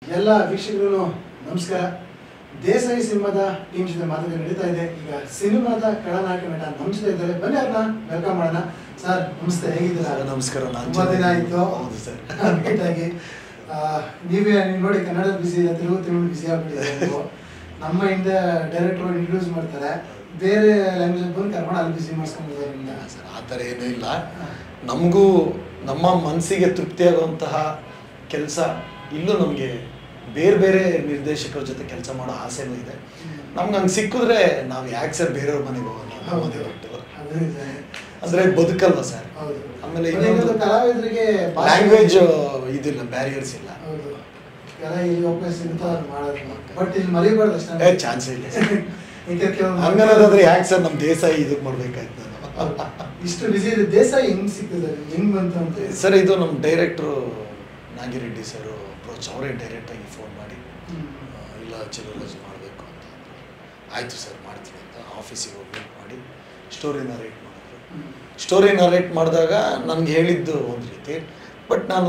ಎಲ್ಲ ವೀಕ್ಷಕರು ನಮಸ್ಕಾರ ದೇಸಾಯಿ ಸಿನಿಮಾದ ಟೀಮ್ ಜೊತೆ ಮಾತುಕತೆ ನಡೀತಾ ಇದೆ ಈಗ ಸಿನಿಮಾದ ಖಳನಾಯಕ ನಟ ನಮ್ಮ ಜೊತೆ ಇದ್ದಾರೆ ಬನ್ನಿ ಅವ್ರನ್ನ ವೆಲ್ಕಮ್ ಮಾಡೋಣ ಸರ್ ನಮಸ್ತೆ ಹೇಗಿದ್ದೀರಾ ಸರ್, ನಮಸ್ಕಾರ, ನಾನ್ ತುಂಬಾ ದಿನ ಆಯ್ತು ಹೌದು ಸರ್. ಮೀಟ್ ಆಗಿ ಆ, ನೀವೇ ನೀವು ನೋಡಿ ಕನ್ನಡ ಬಿಸಿ ತೆಲುಗು ತಮಿಳು ಬಿಸಿ ಆಗ್ಬಿಟ್ಟಿದೆ ನೀವು. ನಮ್ಮ ಇಂಡಿಯಾ ಡೈರೆಕ್ಟರ್ ಇಂಟ್ರೊಡ್ಯೂಸ್ ಮಾಡ್ತಾರೆ ಬೇರೆ ಲ್ಯಾಂಗ್ವೇಜ್ ಬಂದು ಕರ್ಕೊಂಡು ಅಲ್ಲಿ ಬಿಸಿ ಮಾಡಿಸ್ಕೊಂಡಿದ್ದಾರೆ ನಿಮ್ನ. ಸರ್ ಆ ಥರ ಏನೂ ಇಲ್ಲ ನಮಗೂ ನಮ್ಮ ಮನಸ್ಸಿಗೆ ತೃಪ್ತಿಯಾಗುವಂತಹ ಕೆಲಸ ಇಲ್ಲೂ ನಮಗೆ ಬೇರೆ ಬೇರೆ ನಿರ್ದೇಶಕರ ಜೊತೆ ಕೆಲಸ ಮಾಡೋ ಆಸೆನೂ ಇದೆ ನಮ್ಗೆ ಹಂಗೆ ಸಿಕ್ಕಿದ್ರೆ ನಾವು ಯಾಕೆ ಸರ್ ಬೇರೆಯವ್ರ ಮನೆಗೆ ಹೋಗೋಣ ನಮ್ಮದೇ ಹೊರಟು ಅದು ನಿಜ. ಅಂದರೆ ಬದುಕಲ್ವ ಸರ್ ಹೌದು ಆಮೇಲೆ ಮತ್ತೆ ಇನ್ನೊಂದು ಇನ್ನೊಂದು ಕಲಾವಿದರಿಗೆ ಭಾಷೆ- ಲ್ಯಾಂಗ್ವೇಜ್ ಇದಿಲ್ಲ ಬ್ಯಾರಿಯರ್ಸ್ ಇಲ್ಲ ಹೌದು ಕಲಾ ಇಲ್ಲಿ ಒಪ್ಪಿಗೆ ಸಿಗುತ್ತೋ ಅದು ಮಾಡೋದು ಬಟ್ ಇಲ್ಲಿ ಮರಿಬಾರ್ದು ಏ ಅಷ್ಟೇ ಚಾನ್ಸೇ ಇಲ್ಲ ಸರ್ ಈಗ ಕೆಲವು- ಹಂಗನ್ನೋದಾದ್ರೆ ಯಾಕೆ ಸರ್ ನಮ್ಮ ದೇಸಾಯಿ ಇದಕ್ಕೆ ಮಾಡ್ಬೇಕಾಯ್ತು ನಾನು ಹೌದು. ಇಷ್ಟು ಬಿಸಿ ಇದೆ ದೇಸಾಯಿ ಹೆಂಗ್ ಸಿಕ್ಕಿದೆ ಹೆಂಗ್ ಬಂತು ಅಂತ ಸರ್ ಇದು ನಮ್ಮ ಡೈರೆಕ್ಟ್ರು ನಾಗಿರೆಡ್ಡಿ ಸರ್ ಅಪ್ರೋಚ್ ಅವರೇ ಡೈರೆಕ್ಟಾಗಿ ಫೋನ್ ಮಾಡಿ ಹ್ಮ್. ಆ, ಇಲ್ಲ ಚಿರರಾಜ್ ಮಾಡಬೇಕು ಅಂತ ಅಂದ್ರು. ಆಯಿತು ಸರ್ ಮಾಡ್ತೀನಿ ಅಂತ ಆಫೀಸಿಗೆ ಹೋಗಿ meet ಮಾಡಿ ಸ್ಟೋರಿ ನರೇಟ್ ಮಾಡಿದ್ರು ಹ್ಮ್. ಸ್ಟೋರಿ ನರೇಟ್ ಮಾಡಿದಾಗ ನನಗೆ ಹೇಳಿದ್ದು ಒಂದು ರೀತಿ ಬಟ್ ನಾನು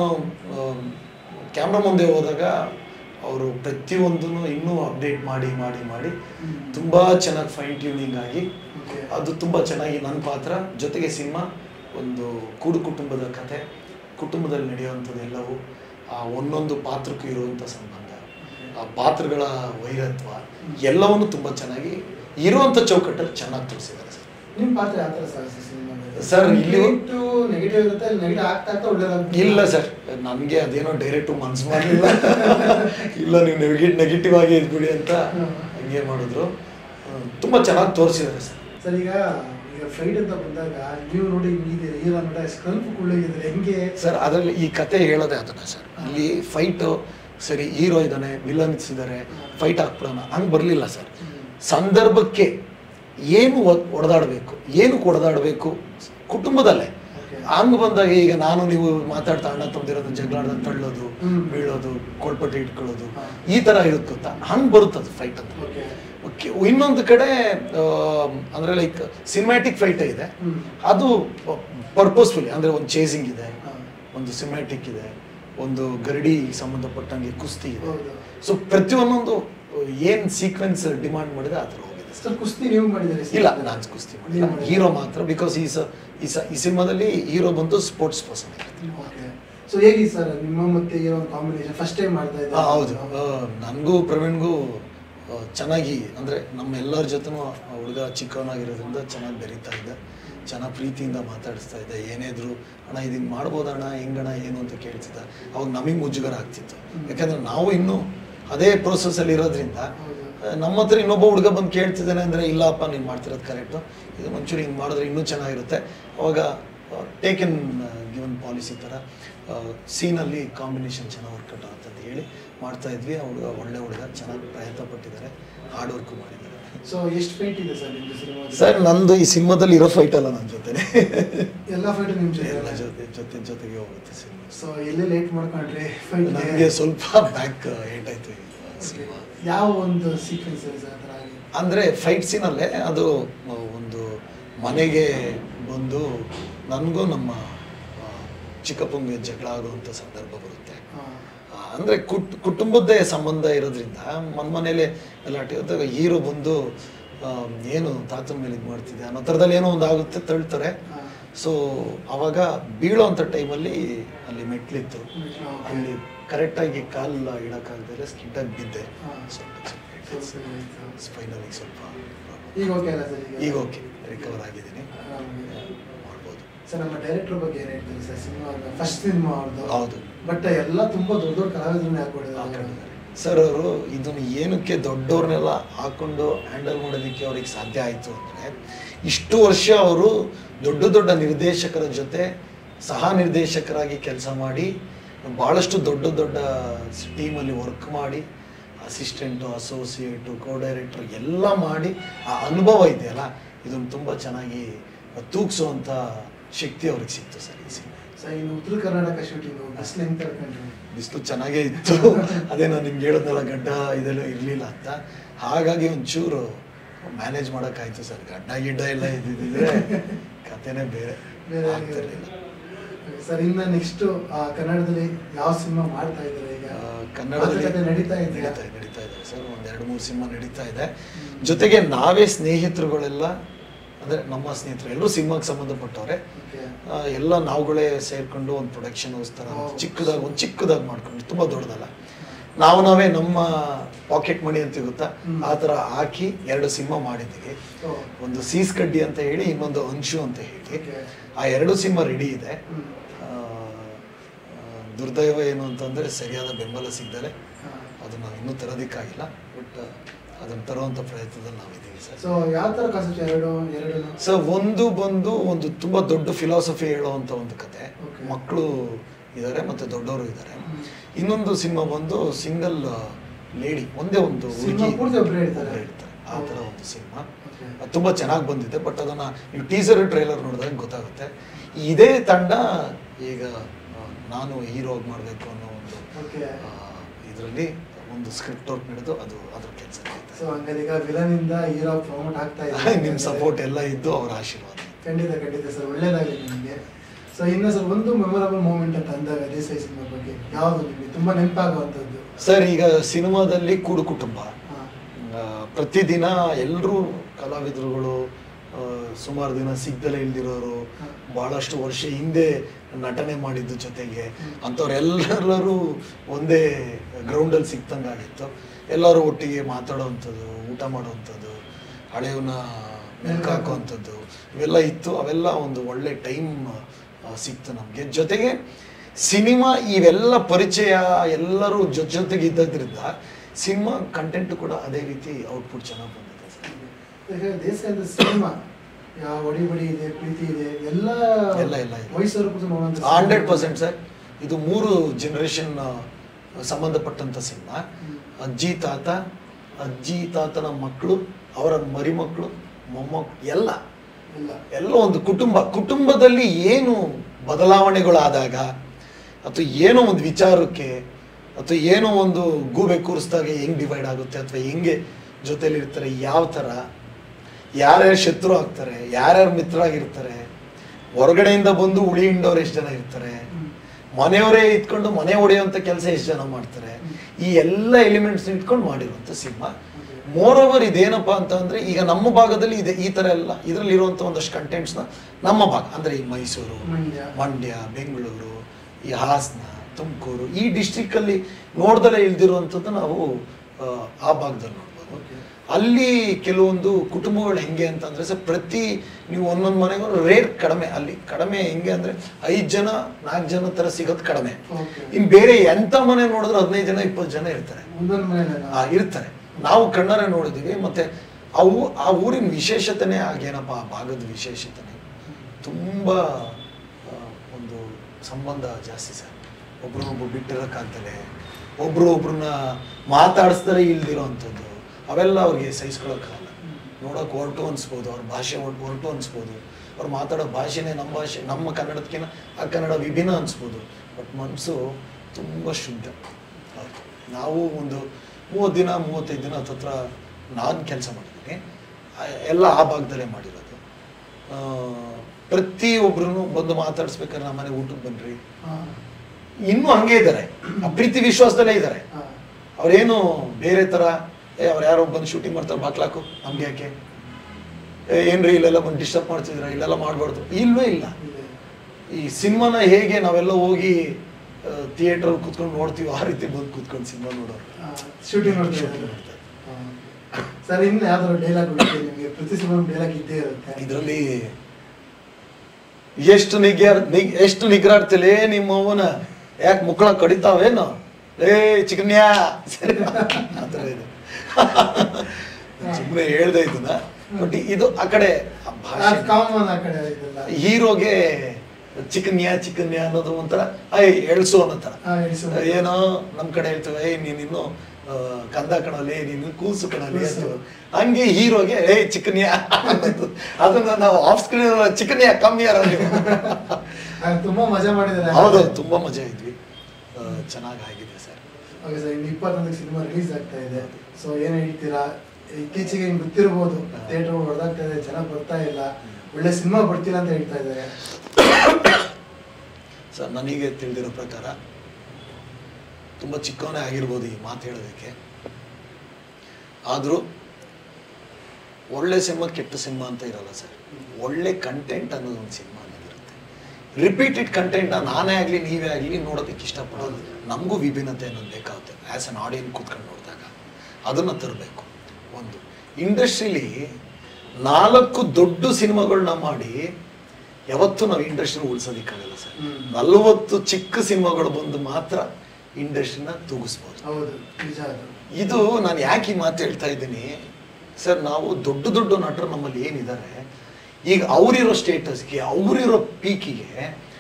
ಕ್ಯಾಮ್ರಾ ಮುಂದೆ ಹೋದಾಗ ಅವರು ಪ್ರತಿಯೊಂದನ್ನು ಇನ್ನೂ ಅಪ್ಡೇಟ್ ಮಾಡಿ ಮಾಡಿ ಮಾಡಿ ಹ್ಮ್. ತುಂಬ ಚೆನ್ನಾಗಿ ಫೈನ್ ಟ್ಯೂನಿಂಗ್ ಆಗಿ Okay. ಅದು ತುಂಬ ಚೆನ್ನಾಗಿ ನನ್ನ ಪಾತ್ರ ಜೊತೆಗೆ ಸಿನಿಮಾ ಒಂದು ಕೂಡು ಕುಟುಂಬದ ಕತೆ ಕುಟುಂಬದಲ್ಲಿ ನಡೆಯುವಂಥದ್ದು ಎಲ್ಲವೂ ಆ ಒಂದೊಂದು ಪಾತ್ರಕ್ಕೂ ಇರುವಂಥ ಸಂಬಂಧ ಆ ಪಾತ್ರಗಳ ವೈರತ್ವ ಎಲ್ಲವನ್ನು ತುಂಬ ಚೆನ್ನಾಗಿ ಇರುವಂಥ ಚೌಕಟ್ಟಲ್ಲಿ ಚೆನ್ನಾಗಿ ತೋರಿಸಿದ್ದಾರೆ ಸರ್ ನಿಮ್ ಪಾತ್ರ ಯಾವ ತರ ಸರ್ ಸಿನಿಮಾ ಸರ್, ಇಲ್ಲಿ- ನೆಗೆಟಿವ್ ಇರುತ್ತೆ ನೆಗೆಟಿವ್ ಆಗ್ತಾ ಆಗ್ತಾ ಒಳ್ಳೇದಾಗುತ್ತೆ ಇಲ್ಲ ಸರ್ ನನಗೆ ಅದೇನೋ ಡೈರೆಕ್ಟು ಮನ್ಸು ಮಾಡಲಿಲ್ಲ ಇಲ್ಲ ನೀವು ನೆಗೆಟಿವ್ ನೆಗೆಟಿವ್ ಆಗಿ ಇದ್ಬಿಡಿ ಅಂತ ಹಂಗೆ ಮಾಡಿದ್ರು ತುಂಬ ಚೆನ್ನಾಗಿ ತೋರಿಸಿದ್ದಾರೆ ಸರ್ ಸರ್ ಈಗ ಈಗ ಫೈಟ್ ಅಂತ ಬಂದಾಗ ನೀವು ನೋಡಿ ಹಿಂಗಿದ್ದೀರಿ ಹೀರೋ ನೋಡ ಸ್ಕಲ್ಪ್ ಕುಳ್ಳಗಿದ್ರೆ ಹೆಂಗೆ ಸರ್ ಅದರಲ್ಲಿ ಈ ಕತೆ ಹೇಳೋದೇ ಅದನ್ನ ಸರ್ ಇಲ್ಲಿ ಫೈಟು ಸರಿ ಹೀರೋ ಇದ್ದಾನೆ ವಿಲನ್ಸ್ ಇದ್ದಾರೆ ಫೈಟ್ ಹಾಕ್ಬಿಡೋಣ ಹಂಗೆ ಬರಲಿಲ್ಲ ಸರ್ ಸಂದರ್ಭಕ್ಕೆ ಏನು ಹೊಡೆದಾಡಬೇಕು ಏನು ಹೊಡೆದಾಡಬೇಕು ಕುಟುಂಬದಲ್ಲೇ Okay. ಹಂಗೆ ಬಂದಾಗ ಈಗ ನಾನು ನೀವು ಮಾತಾಡ್ತಾ ಅಣ್ಣ ತಂದಿರೋದು ಜಗಳಾಡ್ದ ತಳ್ಳೋದು ಹ್ಮ್. ಬೀಳೋದು ಕೊಳ್ಪಟ್ಟೆ ಇಟ್ಕೊಳ್ಳೋದು ಹಾ. ಈ ಥರ ಇರುತ್ತೆ ಗೊತ್ತಾ ಹಂಗೆ ಬರುತ್ತದು ಫೈಟ್ ಅಂತ ಓಕೆ ಓಕೆ ಇನ್ನೊಂದು ಕಡೆ ಆ, ಅಂದ್ರೆ ಲೈಕ್ ಸಿನಿಮ್ಯಾಟಿಕ್ ಫೈಟ್ ಇದೆ ಹ್ಮ್. ಅದು ಪರ್ಪಸ್ಫುಲಿ ಅಂದ್ರೆ ಒಂದು ಚೇಸಿಂಗ್ ಇದೆ ಹಾ. ಒಂದು ಸಿಮ್ಯಾಟಿಕ್ ಇದೆ ಒಂದು ಗರಡಿ ಸಂಬಂಧಪಟ್ಟಂಗೆ ಕುಸ್ತಿ ಇದೆ ಹೌದು. ಸೊ ಪ್ರತಿಯೊಂದೊಂದು ಏನ್ ಸೀಕ್ವೆನ್ಸ್ ಡಿಮಾಂಡ್ ಮಾಡಿದೆ ಆ ಥರ ಹೋಗಿದೆ ಸರ್ ಕುಸ್ತಿ ನೀವು ಮಾಡಿದ್ದೀರಿ ಇಲ್ಲ ನಾನು ಕುಸ್ತಿ ಮಾಡಿಲ್ಲ ನೀವು ಮಾಡಿದ್ದೀರಿ. ಹೀರೋ ಮಾತ್ರ ಬಿಕಾಸ್ ಈ ಸ ಈ ಸ ಈ ಸಿನಿಮಾದಲ್ಲಿ ಹೀರೋ ಬಂದು ಸ್ಪೋರ್ಟ್ಸ್ ಪರ್ಸನ್ ಓಕೆ ಸೊ ಹೇಗಿ ಸರ್ ನಿಮ್ಮ ಮತ್ತೆ ಹೀರೋ ಒಂದು ಕಾಂಬಿನೇಷನ್ ಫಸ್ಟ್ ಟೈಮ್ ಮಾಡ್ತಾ ಇದ್ದಾರೆ ಹೌದು ನನಗೂ ಪ್ರವೀಣ್ಗೂ ಆ, ಚೆನ್ನಾಗಿ ಅಂದರೆ ನಮ್ಮ ಎಲ್ಲರ ಜೊತೆನೂ ಆ ಹುಡುಗ ಚಿಕ್ಕವನಾಗಿರೋದ್ರಿಂದ ಚೆನ್ನಾಗಿ ಬೆರೀತಾ ಇದ್ದ ಚೆನ್ನಾಗಿ ಪ್ರೀತಿಯಿಂದ ಮಾತಾಡಿಸ್ತಾ ಇದ್ದ ಏನೇದ್ರು ಅಣ್ಣ ಇದನ್ನು ಮಾಡ್ಬೋದಣ್ಣ ಹೆಂಗಣ್ಣ ಏನು ಅಂತ ಕೇಳ್ತಿದ್ದ ಅವಾಗ ನಮಗೆ ಮುಜುಗರ ಆಗ್ತಿತ್ತು ಯಾಕಂದ್ರೆ ನಾವು ಇನ್ನೂ ಅದೇ ಪ್ರೋಸೆಸ್ಸಲ್ಲಿ ಇರೋದ್ರಿಂದ ಹೌದು. ಆ, ನಮ್ಮ ಹತ್ರ ಇನ್ನೊಬ್ಬ ಹುಡುಗ ಬಂದು ಕೇಳ್ತಿದ್ದಾನೆ ಅಂದರೆ ಇಲ್ಲಪ್ಪ ನೀನು ಮಾಡ್ತಿರೋದು ಕರೆಕ್ಟು ಇದು ಒಂಚೂರು ಹಿಂಗೆ ಮಾಡಿದ್ರೆ ಇನ್ನೂ ಚೆನ್ನಾಗಿರುತ್ತೆ ಅವಾಗ ಟೇಕ್ ಇನ್ ಗಿವನ್ ಪಾಲಿಸಿ ಥರ ಸೀನಲ್ಲಿ ಕಾಂಬಿನೇಷನ್ ಚೆನ್ನಾಗಿ ವರ್ಕೌಟ್ ಆಗುತ್ತೆ ಅಂತ ಹೇಳಿ ಮಾಡ್ತಾ ಇದ್ವಿ ಆ ಹುಡುಗ ಒಳ್ಳೆ ಹುಡುಗ ಚೆನ್ನಾಗಿ ಪ್ರಯತ್ನ ಪಟ್ಟಿದ್ದಾರೆ ಹಾರ್ಡ್ ವರ್ಕು ಮಾಡಿದ್ದಾರೆ ಸೊ ಎಷ್ಟು ಫೈಟ್ ಇದೆ ಸರ್ ನಿಮ್ದು ಸಿನಿಮಾ ಸರ್ ನಂದು ಈ ಸಿನಿಮಾದಲ್ಲಿ ಇರೋ ಫೈಟ್ ಅಲ್ಲ ನನ್ನ ಜೊತೆನೆ ಎಲ್ಲ ಫೈಟ್ ನಿಮ್ ಜೊತೆ ಎಲ್ಲ ಜೊತೆ ಜೊತೆ ಜೊತೆಗೆ ಹೋಗುತ್ತೆ ಸಿನಿಮಾ ಸೊ ಎಲ್ಲೇ ಲೇಟ್ ಮಾಡ್ಕೊಂಡ್ರಿ ಫೈಟ್ ನನಗೆ ಸ್ವಲ್ಪ ಬ್ಯಾಕ್ ಏಟಾಯ್ತು ಈ ಸಿನಿಮಾ ಯಾವ ಒಂದು ಸೀಕ್ವೆನ್ಸ್ ಇದೆ ಸರ್ ಆ ಥರ ಆಗಿ ಅಂದರೆ ಫೈಟ್ ಸೀನಲ್ಲೇ ಅದು ಒಂದು ಮನೆಗೆ ಬಂದು ನನಗೂ ನಮ್ಮ ಆ, ಚಿಕ್ಕಪ್ಪಂಗೆ ಜಗಳ ಆಗುವಂಥ ಸಂದರ್ಭ ಬರುತ್ತೆ ಹಾ. ಆ, ಅಂದ್ರೆ ಕುಟ್ ಕುಟುಂಬದ್ದೇ ಸಂಬಂಧ ಇರೋದ್ರಿಂದ ಮನ್ ಮನೇಲಿ ಗಲಾಟೆ ಇದ್ದಾಗ ಹೀರೋ ಬಂದು ಆ, ಏನು ತಾತನ ಮೇಲೆ ಇದು ಮಾಡ್ತಿದ್ದೆ ಅನ್ನೋ ಥರದಲ್ಲಿ ಏನೋ ಒಂದು ಆಗುತ್ತೆ ತಳ್ತಾರೆ ಹಾ. ಸೊ ಅವಾಗ ಬೀಳೋ ಅಂಥ ಟೈಮಲ್ಲಿ ಅಲ್ಲಿ ಮೆಟ್ಲಿತ್ತು ಮೆಟ್ಲು, okay. ಅಲ್ಲಿ ಕರೆಕ್ಟಾಗಿ ಕಾಲ ಇಡೋಕ್ಕಾಗದೆ ಸ್ಕಿಡ್ಡಾಗಿ ಬಿದ್ದೆ ಹಾ. ಸ್ವಲ್ಪ ಸ್ವಲ್ಪ ಆಯ್ತು. ಸ್ಪೈನಲಿಗೆ ಸ್ವಲ್ಪ problem. ಈಗ ಓಕೆ ಅಲ್ಲ ಸರ್ ಈಗ ಈಗ ಓಕೆ ರಿಕವರ್ ಆಗಿದ್ದೀನಿ ಆರಾಮಾಗಿದೆ. ಮಾಡ್ಬೋದು ಸರ್ ನಮ್ಮ ಡೈರೆಕ್ಟರ್ ಬಗ್ಗೆ ಏನು ಹೇಳ್ತಾರೆ ಸರ್ ಸಿನಿಮಾ ಫಸ್ಟ್ ಸಿನಿಮಾ ಅವ್ರದ್ದು ಹೌದು ಬಟ್ ಎಲ್ಲ ತುಂಬಾ ದೊಡ್ಡ ದೊಡ್ಡ ಕಲಾವಿದರನ್ನ ಹಾಕೊಂಡಿದ್ದಾರೆ ಹಾಕೊಂಡಿದ್ದಾರೆ ಸರ್ ಅವರು ಇದನ್ನು ಏನಕ್ಕೆ ದೊಡ್ಡವ್ರನ್ನೆಲ್ಲ ಹಾಕೊಂಡು ಹ್ಯಾಂಡಲ್ ಮಾಡೋದಕ್ಕೆ ಅವ್ರಿಗೆ ಸಾಧ್ಯ ಆಯಿತು ಅಂದರೆ ಇಷ್ಟು ವರ್ಷ ಅವರು ದೊಡ್ಡ ದೊಡ್ಡ ನಿರ್ದೇಶಕರ ಜೊತೆ ಸಹ ನಿರ್ದೇಶಕರಾಗಿ ಕೆಲಸ ಮಾಡಿ ಭಾಳಷ್ಟು ದೊಡ್ಡ ದೊಡ್ಡ ಟೀಮಲ್ಲಿ ವರ್ಕ್ ಮಾಡಿ ಅಸಿಸ್ಟೆಂಟು ಅಸೋಸಿಯೇಟು ಕೋ ಡೈರೆಕ್ಟರ್ ಎಲ್ಲ ಮಾಡಿ ಆ ಅನುಭವ ಇದೆಯಲ್ಲ ಇದನ್ನು ತುಂಬ ಚೆನ್ನಾಗಿ ತೂಗಿಸುವಂಥ ಶಕ್ತಿ ಅವ್ರಿಗೆ ಸಿಕ್ತು ಸರ್ ಈ ಸಿನಿಮಾ ಸರ್ ಇನ್ನು ಉತ್ತರ ಕರ್ನಾಟಕ ಶೂಟಿಂಗ್ ಬಿಸಿಲು ಹೆಂಗ್ ತಡ್ಕೊಂಡ್ರಿ ಬಿಸಿಲು ಚೆನ್ನಾಗೇ ಇತ್ತು ಅದೇ ನಾನು ನಿಮ್ಗೆ ಹೇಳಿದ್ನಲ್ಲ ಗಡ್ಡ ಇದೆಲ್ಲ ಇರಲಿಲ್ಲ ಅಂತ ಹಾಗಾಗಿ ಒಂಚೂರು ಮ್ಯಾನೇಜ್ ಮಾಡೋಕ್ಕಾಯ್ತು ಸರ್ ಗಡ್ಡ ಗಿಡ್ಡ ಎಲ್ಲ ಇದ್ದಿದ್ರೆ ಕಥೆನೇ ಬೇರೆ ಬೇರೆ ಆಗ್ತಿರ್ಲಿಲ್ಲ ಸರ್ ಇನ್ನ ನೆಕ್ಸ್ಟ್ ಕನ್ನಡದಲ್ಲಿ ಯಾವ ಸಿನಿಮಾ ಮಾಡ್ತಾ ಇದ್ದಾರೆ ಈಗ ಆ, ಕನ್ನಡದಲ್ಲಿ ಮಾತುಕತೆ ನಡೀತಾ ಇದೆಯಾ? ನಡೀತಾ ಇದೆ ನಡೀತಾ ಇದೆ ಸರ್ ಒಂದ್ ಎರಡು ಮೂರು ಸಿನಿಮಾ ನಡೀತಾ ಇದೆ ಜೊತೆಗೆ ನಾವೇ ಸ್ನೇಹಿತರುಗಳೆಲ್ಲ ಅಂದ್ರೆ ನಮ್ಮ ಸ್ನೇಹಿತರು ಎಲ್ಲರೂ ಸಿನಿಮಾಗೆ ಸಂಬಂಧಪಟ್ಟವ್ರೆ ಓಕೆ ಆ, ಎಲ್ಲ ನಾವುಗಳೇ ಸೇರ್ಕೊಂಡು ಒಂದು ಪ್ರೊಡಕ್ಷನ್ ಹೌಸ್ ಥರ ಓ. ಚಿಕ್ಕದಾಗಿ ಒಂದು ಚಿಕ್ಕದಾಗಿ ಮಾಡ್ಕೊಂಡು ತುಂಬ ದೊಡ್ಡದಲ್ಲ ನಾವು ನಾವೇ ನಮ್ಮ ಪಾಕೆಟ್ ಮನಿ ಅಂತ ಗೊತ್ತಾ ಹ್ಮ್. ಆ ಥರ ಹಾಕಿ ಎರಡು ಸಿನಿಮಾ ಮಾಡಿದ್ದೀವಿ ಓ ಒಂದು ಸೀಸ್ ಕಡ್ಡಿ ಅಂತ ಹೇಳಿ ಇನ್ನೊಂದು ಅಂಶು ಅಂತ ಹೇಳಿ ಓಕೆ ಆ ಎರಡು ಸಿನಿಮಾ ರೆಡಿ ಇದೆ ಹ್ಮ್ ಆ, ಆ, ದುರ್ದೈವ ಏನು ಅಂತಂದರೆ ಸರಿಯಾದ ಬೆಂಬಲ ಸಿಗ್ದಲೆ ಹಾ. ಅದು ನಾವು ಇನ್ನೂ ತರೋದಕ್ಕಾಗಿಲ್ಲ ಬಟ್ ಅದನ್ನು ತರುವಂಥ ಪ್ರಯತ್ನದಲ್ಲಿ ನಾವಿದ್ದೀವಿ ಸರ್ ಸೊ ಯಾವ ತರ ಕಾನ್ಸೆಪ್ಟ್ ಎರಡು ಎರಡು ಸೊ ಒಂದು ಬಂದು ಒಂದು ತುಂಬ ದೊಡ್ಡ ಫಿಲಾಸಫಿ ಹೇಳುವಂಥ ಒಂದು ಕತೆ Okay. ಮಕ್ಕಳು ಇದ್ದಾರೆ ಮತ್ತು ದೊಡ್ಡವರು ಇದ್ದಾರೆ ಹ್ಮ್. ಇನ್ನೊಂದು ಸಿನಿಮಾ ಬಂದು ಸಿಂಗಲ್ ಲೇಡಿ ಒಂದೇ ಒಂದು ಸಿನಿಮಾ ಹುಡುಗಿ ಪೂರ್ತಿ ಒಬ್ರೇ ಹೇಳ್ತಾರೆ? ಒಬ್ರೇ ಹೇಳ್ತಾರೆ ಆ ಥರ ಒಂದು ಸಿನಿಮಾ ಓಕೆ ಅದು ತುಂಬ ಚೆನ್ನಾಗಿ ಬಂದಿದೆ ಬಟ್ ಅದನ್ನು ನೀವು ಟೀಸರ್ ಟ್ರೈಲರ್ ನೋಡಿದಾಗ ಗೊತ್ತಾಗುತ್ತೆ ಇದೇ ತಂಡ ಈಗ ಆ, ನಾನು ಹೀರೋ ಆಗಿ ಮಾಡಬೇಕು ಅನ್ನೋ ಒಂದು ಓಕೆ ಇದರಲ್ಲಿ ಒಂದು ಸ್ಕ್ರಿಪ್ಟ್ ವರ್ಕ್ ನಡೆದು ಅದು ಅದ್ರ ಕೆಲಸ ಸೊ ಹಂಗಾದ್ರೆ ಈಗ ವಿಲನ್ ಇಂದ ಹೀರೋ ಪ್ರಮೋಟ್ ಆಗ್ತಾ ಇದೆ ನಿಮ್ಮ ಸಪೋರ್ಟ್ ಎಲ್ಲ ಇದ್ದು ಅವರ ಆಶೀರ್ವಾದ ಖಂಡಿತ ಖಂಡಿತ ಸರ್ ಒಳ್ಳೇದಾಗಲಿ ನಿಮಗೆ ಸೊ ಇನ್ನು ಸರ್ ಒಂದು ಮೆಮೊರಬಲ್ ಮೂಮೆಂಟ್ ಅಂತ ಅಂದಾಗ ದೇಸಾಯಿ ಸಿನಿಮಾ ಬಗ್ಗೆ ಯಾವುದು ನಿಮಗೆ ತುಂಬಾ ನೆನಪಾಗುವಂಥದ್ದು ಸರ್ ಈಗ ಸಿನಿಮಾದಲ್ಲಿ ಕೂಡು ಕುಟುಂಬ ಹಾ. ಆ, ಪ್ರತಿದಿನ ಎಲ್ಲರೂ ಕಲಾವಿದರುಗಳು ಆ, ಸುಮಾರು ದಿನ ಸಿಗ್ದಲೇ ಇಲ್ದಿರೋರು ಹ. ಬಹಳಷ್ಟು ವರ್ಷ ಹಿಂದೆ ನಟನೆ ಮಾಡಿದ್ದು ಜೊತೆಗೆ ಹ್ಮ್. ಅಂಥವ್ರೆಲ್ಲರೂ ಒಂದೇ ಗ್ರೌಂಡಲ್ಲಿ ಸಿಕ್ತಂಗಾಗಿತ್ತು ಎಲ್ಲರೂ ಒಟ್ಟಿಗೆ ಮಾತಾಡೋವಂಥದ್ದು ಊಟ ಮಾಡೋವಂಥದ್ದು ಹಳೆಯವನ್ನ ಮೆಲ್ಕು ಹಾಕುವಂಥದ್ದು ಇವೆಲ್ಲ ಇತ್ತು ಅವೆಲ್ಲ ಒಂದು ಒಳ್ಳೆ ಟೈಮ್ ಸಿಕ್ತು ನಮಗೆ ಜೊತೆಗೆ ಸಿನಿಮಾ ಇವೆಲ್ಲ ಪರಿಚಯ ಎಲ್ಲರೂ ಜೊತೆ ಜೊತೆಗೆ ಇದ್ದದ್ರಿಂದ ಸಿನಿಮಾ ಕಂಟೆಂಟ್ ಕೂಡ ಅದೇ ರೀತಿ ಔಟ್ಪುಟ್ ಚೆನ್ನಾಗಿ ಬಂದಿದೆ ಸರ್ ಈಗ ದೇಸಾಯಿ ಅಂದ್ರೆ ಸಿನಿಮಾ ಯಾವ ಒಡಿ ಬಡಿ ಇದೆ ಪ್ರೀತಿ ಇದೆ ಎಲ್ಲ ಎಲ್ಲ ಎಲ್ಲ ಇದೆ. ವಯಸ್ಸರು ಕೂಡ ನೋಡುವಂಥ ಹಂಡ್ರೆಡ್ ಪರ್ಸೆಂಟ್ ಸರ್ ಇದು ಮೂರು ಜನರೇಷನ್ ಸಂಬಂಧಪಟ್ಟಂಥ ಸಿನಿಮಾ ಹ್ಮ್. ಅಜ್ಜಿ ತಾತ ಅಜ್ಜಿ ತಾತನ ಮಕ್ಕಳು ಅವರ ಮರಿಮಕ್ಕಳು ಮೊಮ್ಮಕ್ಕಳು ಎಲ್ಲ ಎಲ್ಲ ಎಲ್ಲ ಒಂದು ಕುಟುಂಬ ಕುಟುಂಬದಲ್ಲಿ ಏನು ಬದಲಾವಣೆಗಳಾದಾಗ ಅಥವಾ ಏನೋ ಒಂದು ವಿಚಾರಕ್ಕೆ ಅಥವಾ ಏನೋ ಒಂದು ಗೂಬೆ ಕೂರಿಸಿದಾಗ ಹೆಂಗ್ ಡಿವೈಡ್ ಆಗುತ್ತೆ ಅಥವಾ ಹೆಂಗೆ ಜೊತೆಲಿ ಇರ್ತಾರೆ ಯಾವ ಥರ ಯಾರ್ಯಾರು ಶತ್ರು ಆಗ್ತಾರೆ ಯಾರ್ಯಾರು ಮಿತ್ರರಾಗಿರ್ತಾರೆ ಹೊರಗಡೆಯಿಂದ ಬಂದು ಉಳಿ ಹಿಂಡೋರು ಎಷ್ಟು ಜನ ಇರ್ತಾರೆ ಹ್ಮ್. ಮನೆಯವರೇ ಇಟ್ಕೊಂಡು ಮನೆ ಹೊಡೆಯುವಂಥ ಕೆಲಸ ಎಷ್ಟು ಜನ ಮಾಡ್ತಾರೆ ಈ ಎಲ್ಲ ಎಲಿಮೆಂಟ್ಸ್ ಇಟ್ಕೊಂಡು ಮಾಡಿರುವಂಥ ಸಿನಿಮಾ ಮೋರ್ ಓವರ್ ಇದೇನಪ್ಪ ಅಂತ ಅಂದ್ರೆ ಈಗ ನಮ್ಮ ಭಾಗದಲ್ಲಿ ಇದೆ ಈ ತರ ಎಲ್ಲ ಇದರಲ್ಲಿ ಇರುವಂತ ಒಂದಷ್ಟು ಕಂಟೆಂಟ್ಸ್ನ ನಮ್ಮ ಭಾಗ ಅಂದ್ರೆ ಈ ಮೈಸೂರು ಮಂಡ್ಯ. ಮಂಡ್ಯ ಬೆಂಗಳೂರು ಈ ಹಾಸನ ತುಮಕೂರು ಈ district ಅಲ್ಲಿ ನೋಡ್ದಲೇ ಇಲ್ದಿರುವಂಥದ್ದು ನಾವು ಆ, ಆ ಭಾಗದಲ್ಲಿ ನೋಡ್ಬೋದು ಓಕೆ ಅಲ್ಲಿ ಕೆಲವೊಂದು ಕುಟುಂಬಗಳು ಹೆಂಗೆ ಅಂತಂದ್ರೆ ಸರ್ ಪ್ರತಿ ನೀವು ಒಂದೊಂದು ಮನೆಗೂ ರೇಟ್ ಕಡಿಮೆ ಅಲ್ಲಿ ಕಡಿಮೆ ಹೆಂಗೆ ಅಂದ್ರೆ ಐದು ಜನ ನಾಲ್ಕು ಜನ ತರ ಸಿಗೋದು ಕಡಿಮೆ ಓಕೆ ಇನ್ ಬೇರೆ ಎಂತ ಮನೆ ನೋಡಿದ್ರೆ ಹದಿನೈದು ಜನ ಇಪ್ಪತ್ತು ಜನ ಇರ್ತಾರೆ ಒಂದೊಂದು ಮನೆ ಆ, ಇರ್ತಾರೆ ನಾವು ಕಣ್ಣಾರೆ ನೋಡಿದ್ದೀವಿ ಮತ್ತೆ ಅವು ಆ ಊರಿನ ವಿಶೇಷತೆನೇ ಆಗೇನಪ್ಪ ಆ ಭಾಗದ ವಿಶೇಷತೆನೇ ತುಂಬ ಒಂದು ಸಂಬಂಧ ಜಾಸ್ತಿ ಸರ್ ಒಬ್ರನ್ನೊಬ್ರು ಬಿಟ್ಟಿರೋಕ್ಕಾಗ್ತದೆ ಒಬ್ರು ಒಬ್ರನ್ನ ಮಾತಾಡಿಸ್ತಾರೆ ಇಲ್ದಿರೋ ಅಂಥದ್ದು ಅವೆಲ್ಲ ಅವ್ರಿಗೆ ಸಹಿಸ್ಕೊಳಕ್ಕಾಗಲ್ಲ ನೋಡೋಕೆ ಹೊರಟು ಅನ್ಸ್ಬೋದು ಅವ್ರ ಭಾಷೆ ಹೊರಟು ಹೊರಟು ಅನ್ಸ್ಬೋದು ಅವ್ರು ಮಾತಾಡೋ ಭಾಷೆನೇ ನಮ್ಮ ಭಾಷೆ ನಮ್ಮ ಕನ್ನಡದಕ್ಕಿಂತ ಆ ಕನ್ನಡ ವಿಭಿನ್ನ ಅನ್ಸ್ಬೋದು ಬಟ್ ಮನಸ್ಸು ತುಂಬ ಶುದ್ಧ ಹೌದು. ನಾವು ಒಂದು ಮೂವತ್ತು ದಿನ ಮೂವತ್ತೈದು ದಿನ ಹತ್ತತ್ರ ನಾನು ಕೆಲಸ ಮಾಡಿದ್ದೀನಿ ಆ- ಎಲ್ಲ ಆ ಭಾಗದಲ್ಲೇ ಮಾಡಿರೋದು ಆ, ಪ್ರತಿಯೊಬ್ಬರೂ ಬಂದು ಮಾತಾಡಿಸ್ಬೇಕಾದ್ರೆ ನಮ್ಮ ಮನೆ ಊಟಕ್ಕೆ ಬನ್ರಿ ಹಾಂ ಇನ್ನೂ ಹಂಗೆ ಇದ್ದಾರೆ ಆ ಪ್ರೀತಿ ವಿಶ್ವಾಸದಲ್ಲೇ ಇದ್ದಾರೆ ಹಾಂ ಅವ್ರೇನು ಬೇರೆ ಥರ ಏ ಅವ್ರು ಯಾರೋ ಬಂದು ಶೂಟಿಂಗ್ ಮಾಡ್ತಾರೆ ಬಾಕ್ಲಾಕು ನಮ್ಗೆ ಯಾಕೆ ಏ, ಏನ್ರಿ ಇಲ್ಲೆಲ್ಲ ಬಂದು ಡಿಸ್ಟರ್ಬ್ ಮಾಡ್ತಿದ್ರ ಇಲ್ಲೆಲ್ಲ ಮಾಡಬಾರ್ದು ಇಲ್ವೇ ಇಲ್ಲ ಇದೆ ಈ ಸಿನಿಮಾನ ಹೇಗೆ ನಾವೆಲ್ಲ ಹೋಗಿ ಥಿಯೇಟರ್ ಕುತ್ಕೊಂಡು ನೋಡ್ತೀವಿ ಆ ರೀತಿ ಬಂದು ಕುತ್ಕೊಂಡು ಸಿನಿಮಾ ನೋಡೋರು ಶೂಟಿಂಗ್ ನೋಡ್ತಾ Shooting ಇದ್ದಾರೆ. ನೋಡ್ತಾರೆ. ಹಾ. ಸರ್ ಇನ್ನು ಯಾವ್ದಾದ್ರು ಡೈಲಾಗ್ ಬಿಡುತ್ತೆ ನಿಮಗೆ ಪ್ರತಿ ಸಿನಿಮಾ ಡೈಲಾಗ್ ಇದ್ದೇ ಇರುತ್ತೆ ಇದರಲ್ಲಿ ಎಷ್ಟು ನಿಗ್ಯಾರ್ ನಿಗ್ ಎಷ್ಟು ನಿಗ್ರಾಡ್ತಿಲೇ ನಿಮ್ಮ ಅವನ ಯಾಕೆ ಮುಕ್ಕಳ ಕಡಿತಾವೇನು ಏ ಚಿಕನ್ಯಾ ಸರಿ ಆ ಥರ ಇದೆ ಸುಮ್ಮನೆ ಹೇಳ್ದೆ ಇದನ್ನ ಬಟ್ ಇದು ಆ ಕಡೆ ಆ ಭಾಷೆ ಕಾಮನ್ ಆ ಕಡೆ ಇದೆಲ್ಲ ಹೀರೋಗೆ ಚಿಕನ್ಯಾ ಚಿಕನ್ಯಾ ಅನ್ನೋದು ಒಂಥರ ಐ ಎಳ್ಸು ಅನ್ನೋ ಥರ ಹಾ, ಎಳ್ಸು. ಏನೋ ನಮ್ಮ ಕಡೆ ಹೇಳ್ತೇವೆ ಏಯ್ ನೀನ್ ಇನ್ನು ಆ, ಕಂದ ಕಣಲಿ ನೀನು ಕೂಸು ಕಣಲಿ ಕೂಸು. ಅಂತೀವಿ. ಹಂಗೆ ಹೀರೋಗೆ ಏ ಚಿಕನ್ಯಾ ಅನ್ನೋದು ಅದನ್ನ ನಾವು ಆಫ್ ಸ್ಕ್ರೀನ್ ಚಿಕನ್ಯಾ ಕಮ್ಮಿ ಯಾರು ಆಗ ತುಂಬಾ ಮಜಾ ಮಾಡಿದ್ದಾರೆ ಹೌದು ತುಂಬಾ ಮಜಾ ಇದ್ವಿ ಆ, ಚೆನ್ನಾಗ್ ಆಗಿದೆ ಸರ್ ಓಕೆ ಸರ್ ಇನ್ನು ಇಪ್ಪತ್ತೊಂದಕ್ಕೆ ಸಿನಿಮಾ ರಿಲೀಸ್ ಆಗ್ತಾ ಇದೆ ಸೊ ಏನ್ ಹೇಳ್ತೀರಾ ಇತ್ತೀಚೆಗೆ ನಿಮ್ಗೆ ಗೊತ್ತಿರ್ಬೋದು ಥಿಯೇಟರ್ ಹೊಡೆದಾಗ್ತಾ ಇದೆ ಜನ ಬರ್ತಾ ಇಲ್ಲ ಒಳ್ಳೆ ಸಿನಿಮಾ ಬರ್ತಿಲ್ಲ ಅಂತ ಹೇಳ್ತಾ ಇದ್ದಾರೆ ಸರ್ ನನಗೆ ತಿಳಿದಿರೋ ಪ್ರಕಾರ ತುಂಬ ಚಿಕ್ಕವನೇ ಆಗಿರ್ಬೋದು ಈ ಮಾತು ಹೇಳೋದಕ್ಕೆ ಆದರೂ ಒಳ್ಳೆ ಸಿನಿಮಾ ಕೆಟ್ಟ ಸಿನಿಮಾ ಅಂತ ಇರಲ್ಲ ಸರ್ ಒಳ್ಳೆ ಕಂಟೆಂಟ್ ಅನ್ನೋದು ಒಂದು ಸಿನಿಮಾ ಅನ್ನೋದಿರುತ್ತೆ ರಿಪೀಟೆಡ್ ಕಂಟೆಂಟ್ನ ನಾನೇ ಆಗಲಿ ನೀವೇ ಆಗಲಿ ನೋಡೋದಕ್ಕೆ ಇಷ್ಟಪಡೋದು ನಮಗೂ ವಿಭಿನ್ನತೆ ಅನ್ನೋದು ಬೇಕಾಗುತ್ತೆ ಆ್ಯಸ್ ಅನ್ ಆಡಿಯನ್ ಕೂತ್ಕೊಂಡು ನೋಡಿದಾಗ ಅದನ್ನು ತರಬೇಕು ಒಂದು ಇಂಡಸ್ಟ್ರಿಲಿ ನಾಲ್ಕು ದೊಡ್ಡ ಸಿನಿಮಾಗಳನ್ನ ಮಾಡಿ ಯಾವತ್ತೂ ನಾವು ಇಂಡಸ್ಟ್ರಿನ ಉಳಿಸೋದಕ್ಕಾಗಲ್ಲ ಸರ್ ಹ್ಮ್. ನಲವತ್ತು ಚಿಕ್ಕ ಸಿನಿಮಾಗಳು ಬಂದು ಮಾತ್ರ ಇಂಡಸ್ಟ್ರಿನ ತೂಗಿಸ್ಬೋದು ಹೌದು ನಿಜ ಅದು ಇದು ನಾನು ಯಾಕೆ ಈ ಮಾತು ಹೇಳ್ತಾ ಇದ್ದೀನಿ ಸರ್ ನಾವು ದೊಡ್ಡ ದೊಡ್ಡ ನಟರು ನಮ್ಮಲ್ಲಿ ಏನಿದ್ದಾರೆ ಈಗ ಅವರಿರೋ ಸ್ಟೇಟಸ್ಗೆ ಅವರಿರೋ ಪೀಕಿಗೆ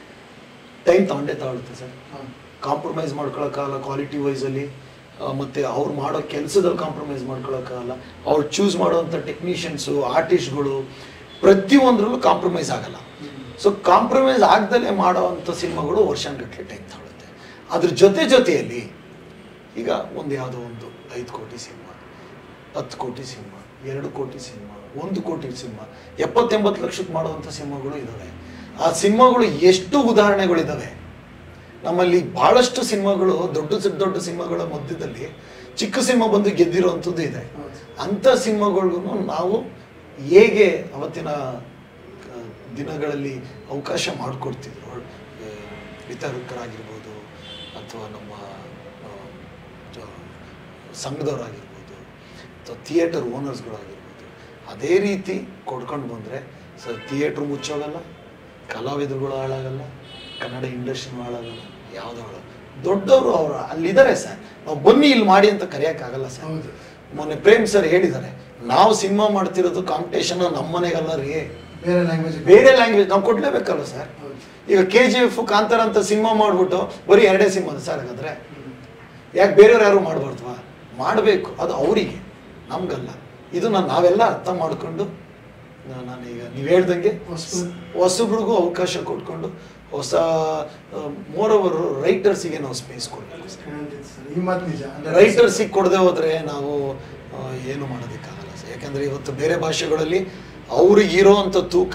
ಟೈಮ್ ತಗೊಂಡೇ ತಗೊಳುತ್ತೆ ಸರ್ ಹೌದು ಕಾಂಪ್ರಮೈಸ್ ಮಾಡ್ಕೊಳಕ್ಕಾಗಲ್ಲ ಕ್ವಾಲಿಟಿ ವೈಸಲ್ಲಿ ಮತ್ತು ಅವ್ರು ಮಾಡೋ ಕೆಲಸದಲ್ಲಿ ಕಾಂಪ್ರಮೈಸ್ ಮಾಡ್ಕೊಳಕ್ಕಾಗಲ್ಲ ಅವ್ರು ಚೂಸ್ ಮಾಡೋವಂಥ ಟೆಕ್ನಿಷಿಯನ್ಸು ಆರ್ಟಿಸ್ಟ್ಗಳು ಪ್ರತಿಯೊಂದರಲ್ಲೂ ಕಾಂಪ್ರಮೈಸ್ ಆಗಲ್ಲ ಸೊ ಕಾಂಪ್ರಮೈಸ್ ಆಗ್ದಲೇ ಮಾಡೋವಂಥ ಸಿನಿಮಾಗಳು ವರ್ಷಾನುಗಟ್ಟಲೆ ಟೈಮ್ ತಗೊಳುತ್ತೆ ಅದ್ರ ಜೊತೆ ಜೊತೆಯಲ್ಲಿ ಈಗ ಒಂದು ಯಾವುದೋ ಒಂದು ಐದು ಕೋಟಿ ಸಿನಿಮಾ ಹತ್ತು ಕೋಟಿ ಸಿನಿಮಾ ಎರಡು ಕೋಟಿ ಸಿನಿಮಾ ಒಂದು ಕೋಟಿ ಸಿನಿಮಾ ಎಪ್ಪತ್ತೆಂಬತ್ತು ಲಕ್ಷಕ್ಕೆ ಮಾಡುವಂಥ ಸಿನಿಮಾಗಳು ಇದ್ದಾವೆ ಆ ಸಿನಿಮಾಗಳು ಎಷ್ಟು ಉದಾಹರಣೆಗಳಿದ್ದಾವೆ ನಮ್ಮಲ್ಲಿ ಬಹಳಷ್ಟು ಸಿನಿಮಾಗಳು ದೊಡ್ಡ ದೊಡ್ಡ ಸಿನಿಮಾಗಳ ಮಧ್ಯದಲ್ಲಿ ಚಿಕ್ಕ ಸಿನಿಮಾ ಬಂದು ಗೆದ್ದಿರುವಂಥದ್ದು ಇದೆ ಹೌದು. ಅಂಥ ಸಿನಿಮಾಗಳಿಗೂ ನಾವು ಹೇಗೆ ಅವತ್ತಿನ ಆ, ದಿನಗಳಲ್ಲಿ ಅವಕಾಶ ಮಾಡಿಕೊಡ್ತಿದ್ರು ಆ, ವಿತರಕರಾಗಿರ್ಬೋದು ಅಥವಾ ನಮ್ಮ ಆ, ಜ- ಸಂಘದವರಾಗಿರ್ಬೋದು ಅಥವಾ ಥಿಯೇಟರ್ ಓನರ್ಸ್ಗಳಾಗಿರ್ಬೋದು ಅದೇ ರೀತಿ ಕೊಡ್ಕೊಂಡು ಬಂದರೆ ಸರ್ ಥಿಯೇಟ್ರ್ ಮುಚ್ಚೋಗಲ್ಲ ಕಲಾವಿದರುಗಳು ಹಾಳಾಗಲ್ಲ ಕನ್ನಡ ಇಂಡಸ್ಟ್ರಿನೂ ಹಾಳಾಗಲ್ಲ ಯಾವುದೋ ಹಾಳು ದೊಡ್ಡವರು ಅವರು ಅಲ್ಲಿದ್ದಾರೆ ಸರ್ ನಾವು ಬನ್ನಿ ಇಲ್ಲಿ ಮಾಡಿ ಅಂತ ಕರೆಯೋಕ್ಕಾಗಲ್ಲ ಸರ್ ಹೌದು ಮೊನ್ನೆ ಪ್ರೇಮ್ ಸರ್ ಹೇಳಿದ್ದಾರೆ ನಾವು ಸಿನಿಮಾ ಮಾಡ್ತಿರೋದು ಕಾಂಪಿಟೇಷನ್ ನಮ್ಮ ಮನೆಗಲ್ಲ ರೀ ಬೇರೆ ಲ್ಯಾಂಗ್ವೇಜ್ ಬೇರೆ ಲ್ಯಾಂಗ್ವೇಜ್ ನಾವು ಕೊಡ್ಲೇಬೇಕಲ್ಲ ಸರ್ ಹೌದು ಈಗ ಕೆ ಜಿ ಎಫ್ ಕಾಂತಾರ ಅಂತ ಸಿನಿಮಾ ಮಾಡ್ಬಿಟ್ಟು ಬರೀ ಎರಡೇ ಸಿನಿಮಾ ಸರ್ ಹಾಗಾದ್ರೆ ಹ್ಮ್. ಯಾಕೆ ಬೇರೆಯವ್ರು ಯಾರು ಮಾಡಬಾರ್ದವಾ ಮಾಡಬೇಕು ಅದು ಅವರಿಗೆ ನಮ್ಗಲ್ಲ ಇದು ನಾನು ನಾವೆಲ್ಲ ಅರ್ಥ ಮಾಡಿಕೊಂಡು ನಾನೀಗ ನೀವು ಹೇಳ್ದಂಗೆ ಹೊಸ್ಬರು. ಹೊಸಬ್ರಿಗೂ ಅವಕಾಶ ಕೊಟ್ಕೊಂಡು ಹೊಸ ಮೋರ್ ಓವರ್ ರೈಟರ್ಸಿಗೆ ನಾವು ಸ್ಪೇಸ್ ಕೊಡಬೇಕು ಖಂಡಿತ ಸರ್ ಈ ಮಾತು ನಿಜ ಅಂದ್ರೆ ರೈಟರ್ಸಿಗೆ ಕೊಡದೆ ಹೋದ್ರೆ ನಾವು ಆ, ಏನು ಮಾಡೋದಕ್ಕಾಗಲ್ಲ ಸರ್ ಯಾಕಂದ್ರೆ ಇವತ್ತು ಬೇರೆ ಭಾಷೆಗಳಲ್ಲಿ ಅವ್ರಿಗೆ ಇರೋವಂಥ ತೂಕ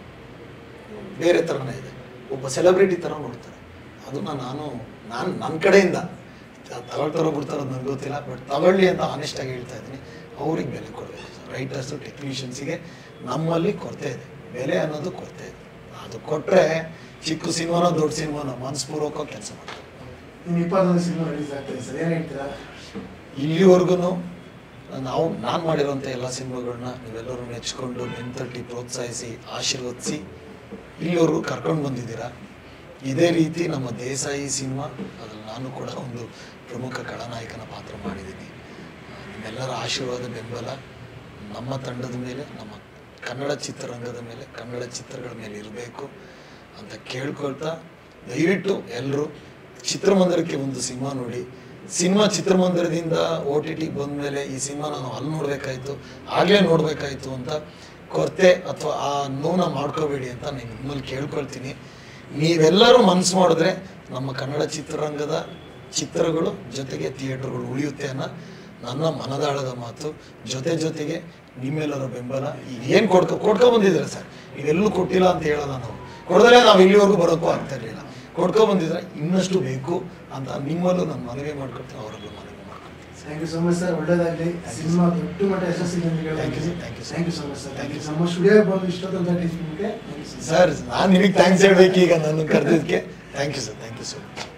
ಬೇರೆ ಥರನೇ ಇದೆ ಒಬ್ಬ ಸೆಲೆಬ್ರಿಟಿ ಥರ ನೋಡ್ತಾರೆ ಅದನ್ನ ನಾನು ನಾನು ನನ್ನ ಕಡೆಯಿಂದ ತ- ತಗೊಳ್ತಾರೋ ಬಿಡ್ತಾರೋ ನನಗೆ ಗೊತ್ತಿಲ್ಲ ಬಟ್ ತಗೊಳ್ಳಿ ಅಂತ ಆನೆಸ್ಟ್ ಆಗಿ ಹೇಳ್ತಾ ಇದ್ದೀನಿ ಅವ್ರಿಗೆ ಬೆಲೆ ಕೊಡಬೇಕು ಸರ್ ರೈಟರ್ಸು ಟೆಕ್ನಿಷಿಯನ್ಸಿಗೆ ನಮ್ಮಲ್ಲಿ ಕೊರತೆ ಇದೆ ಬೆಲೆ ಅನ್ನೋದು ಕೊರತೆ ಇದೆ ಅದು ಕೊಟ್ಟರೆ ಚಿಕ್ಕ ಸಿನಿಮಾನೋ ದೊಡ್ಡ ಸಿನಿಮಾನೋ ಮನಸ್ಪೂರ್ವಕವಾಗಿ ಕೆಲಸ ಮಾಡ್ತಾರೆ ಇನ್ನು ಇಪ್ಪತ್ತೊಂದು ಸಿನಿಮಾ ರಿಲೀಸ್ ಆಗ್ತದೆ ಸರ್ ಏನ್ ಹೇಳ್ತೀರಾ ಇಲ್ಲಿವರೆಗೂ ನಾವು ನಾನು ಮಾಡಿರೋಂಥ ಎಲ್ಲ ಸಿನಿಮಾಗಳನ್ನ ನೀವೆಲ್ಲರೂ ಮೆಚ್ಕೊಂಡು ಬೆನ್ತಟ್ಟಿ ಪ್ರೋತ್ಸಾಹಿಸಿ ಆಶೀರ್ವದಿಸಿ ಇಲ್ಲಿವರೆಗೂ ಕರ್ಕೊಂಡು ಬಂದಿದ್ದೀರಾ ಇದೇ ರೀತಿ ನಮ್ಮ ದೇಸಾಯಿ ಸಿನಿಮಾ ಅದ್ರಲ್ಲಿ ನಾನು ಕೂಡ ಒಂದು ಪ್ರಮುಖ ಖಳನಾಯಕನ ಪಾತ್ರ ಮಾಡಿದ್ದೀನಿ ಆ, ನಿಮ್ಮೆಲ್ಲರ ಆಶೀರ್ವಾದ ಬೆಂಬಲ ನಮ್ಮ ತಂಡದ ಮೇಲೆ ನಮ್ಮ ಕನ್ನಡ ಚಿತ್ರರಂಗದ ಮೇಲೆ ಕನ್ನಡ ಚಿತ್ರಗಳ ಮೇಲೆ ಇರಬೇಕು ಅಂತ ಕೇಳ್ಕೊಳ್ತಾ ದಯವಿಟ್ಟು ಎಲ್ಲರೂ ಚಿತ್ರಮಂದಿರಕ್ಕೆ ಒಂದು ಸಿನಿಮಾ ನೋಡಿ ಸಿನಿಮಾ ಚಿತ್ರಮಂದಿರದಿಂದ ಓ ಟಿ ಟಿಗೆ ಬಂದಮೇಲೆ ಈ ಸಿನಿಮಾ ನಾವು ಅಲ್ಲಿ ನೋಡಬೇಕಾಯ್ತು ಆಗಲೇ ನೋಡಬೇಕಾಯ್ತು ಅಂತ ಕೊರತೆ ಅಥವಾ ಆ ನೋವನ್ನ ಮಾಡ್ಕೋಬೇಡಿ ಅಂತ ನಾನು ನಿಮ್ಮಲ್ಲಿ ಕೇಳ್ಕೊಳ್ತೀನಿ ನೀವೆಲ್ಲರೂ ಮನಸ್ಸು ಮಾಡಿದ್ರೆ ನಮ್ಮ ಕನ್ನಡ ಚಿತ್ರರಂಗದ ಚಿತ್ರಗಳು ಜೊತೆಗೆ ಥಿಯೇಟರ್ಗಳು ಉಳಿಯುತ್ತೆ ಅನ್ನೋ ನನ್ನ ಮನದಾಳದ ಮಾತು ಜೊತೆ ಜೊತೆಗೆ ನಿಮ್ಮೆಲ್ಲರ ಬೆಂಬಲ ಈಗ ಏನು ಕೊಡ್ಕೊ ಕೊಡ್ಕೊ ಬಂದಿದ್ರೆ ಸರ್ ನೀವೆಲ್ಲೂ ಕೊಟ್ಟಿಲ್ಲ ಅಂತ ಹೇಳಲ್ಲ ನಾವು ಕೊಡದಲ್ಲೇ ನಾವು ಇಲ್ಲಿವರೆಗೂ ಬರೋಕ್ಕೂ ಆಗ್ತಾ ಇರಲಿಲ್ಲ ಕೊಡ್ಕೊ ಬಂದಿದ್ರೆ ಇನ್ನಷ್ಟು ಬೇಕು ಅಂತ ನಿಮ್ಮಲ್ಲೂ ನಾನು ಮನವಿ ಮಾಡ್ಕೊಳ್ತೀನಿ ಅವರಲ್ಲೂ ಮನವಿ ಮಾಡ್ಕೊಳ್ತೀನಿ thank you so much sir ಒಳ್ಳೇದಾಗಲಿ ಸಿನಿಮಾ ದೊಡ್ಡ ಮಟ್ಟ ಯಶಸ್ಸಿಗೆ ಅಂತ Thank you, ಹೇಳ್ತೀನಿ sir. Thank you, sir. Thank you so much sir Thank thank you, you ನಮ್ಮ ಸ್ಟುಡಿಯೋಗೆ ಬಂದು ಇಷ್ಟೊತ್ತಂತ ಟೀಚಿಂಗ್ಗೆ ಥ್ಯಾಂಕ್ ಯು ಸರ್ ನಾನು ನಿಮಗೆ ಥ್ಯಾಂಕ್ಸ್ ಹೇಳ್ಬೇಕು ಈಗ ನನ್ನ ಕರೆದಿದ್ದಕ್ಕೆ thank you sir thank you so much